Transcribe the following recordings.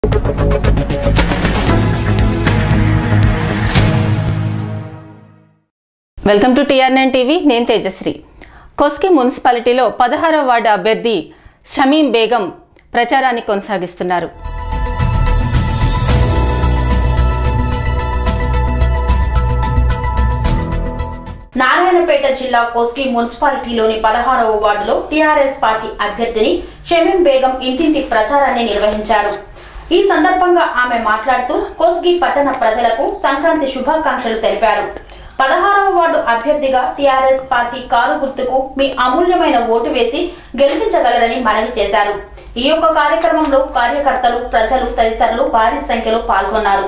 Welcome to TR nine TV నేను తేజశ్రీ కొస్కి మున్సిపాలిటీలో పదహారవ వార్డు అభ్యర్థి షమీం బేగం ప్రచారాన్ని కొనసాగిస్తున్నారు నారాయణపేట జిల్లా కోస్గి మున్సిపాలిటీలోని పదహారవ వార్డులో టీఆర్ఎస్ పార్టీ అభ్యర్థిని షమీం బేగం ఇంటింటి ప్రచారాన్ని నిర్వహించారు ఈ సందర్భంగా ఆమె మాట్లాడుతూ కోస్గి పట్టణ ప్రజలకు సంక్రాంతి శుభాకాంక్షలు తెలిపారు పదహారవ వార్డు అభ్యర్థిగా టీఆర్ఎస్ పార్టీ కారు గుర్తుకు మీ అమూల్యమైన ఓటు వేసి గెలిపించగలరని మనవి చేశారు ఈ యొక్క కార్యక్రమంలో కార్యకర్తలు ప్రజలు తదితరులు భారీ సంఖ్యలో పాల్గొన్నారు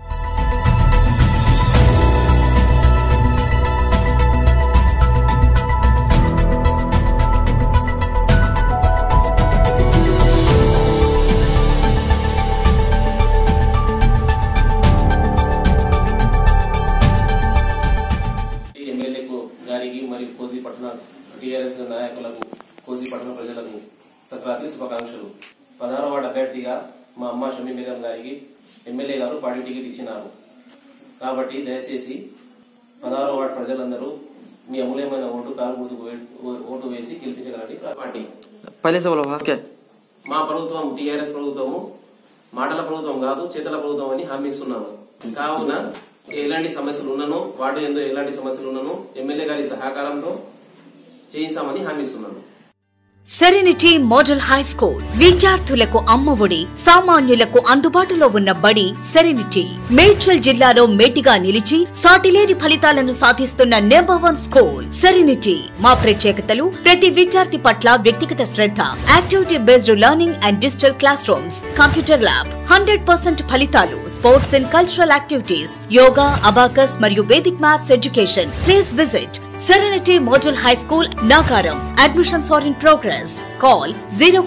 ఈ ఎమ్మెల్యేకు గారికి మరియు కోసి పట్టణ టీఆర్ఎస్ నాయకులకు కోసి పట్టణ ప్రజలకు సంక్రాంతి శుభాకాంక్షలు పదహారో వార్డు అభ్యర్థిగా మా అమ్మ షమీ బేగం గారికి ఎమ్మెల్యే గారు పార్టీ టికెట్ ఇచ్చినారు కాబట్టి దయచేసి పదహారో వార్డు ప్రజలందరూ మీ అమూల్యమైన ఓటు కారు గుర్తుకు వే- ఓటు వేసి గెలిపించగలని పార్టీ पहले से बोलो हाँ क्या మా ప్రభుత్వం టీఆర్ఎస్ ప్రభుత్వము మాటల ప్రభుత్వం కాదు చేతల ప్రభుత్వం అని హామీ ఇస్తున్నాము కావున ఎలాంటి సమస్యలు ఉన్నను వాటి ఎందు ఎలాంటి సమస్యలు ఉన్నను ఎమ్మెల్యే గారి సహకారంతో చేయిస్తామని హామీ ఇస్తున్నాను సెరెనిటీ మోడల్ హై స్కూల్ విద్యార్థులకు అమ్మఒడి సామాన్యులకు అందుబాటులో ఉన్న బడి సెరెనిటీ మేడ్చల్ జిల్లాలో మేటిగా నిలిచి సాటిలేని ఫలితాలను సాధిస్తున్న నెంబర్ వన్ స్కూల్ సెరెనిటీ మా ప్రత్యేకతలు ప్రతి విద్యార్థి పట్ల వ్యక్తిగత శ్రద్ధ activity based learning and digital classrooms computer lab hundred percent ఫలితాలు sports and cultural activities yoga abacus మరియు Vedic maths education please visit Serenity Model High School, Nagaram. Admissions are in progress. Call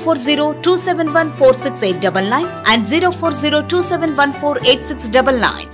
040 and 040 271 8699.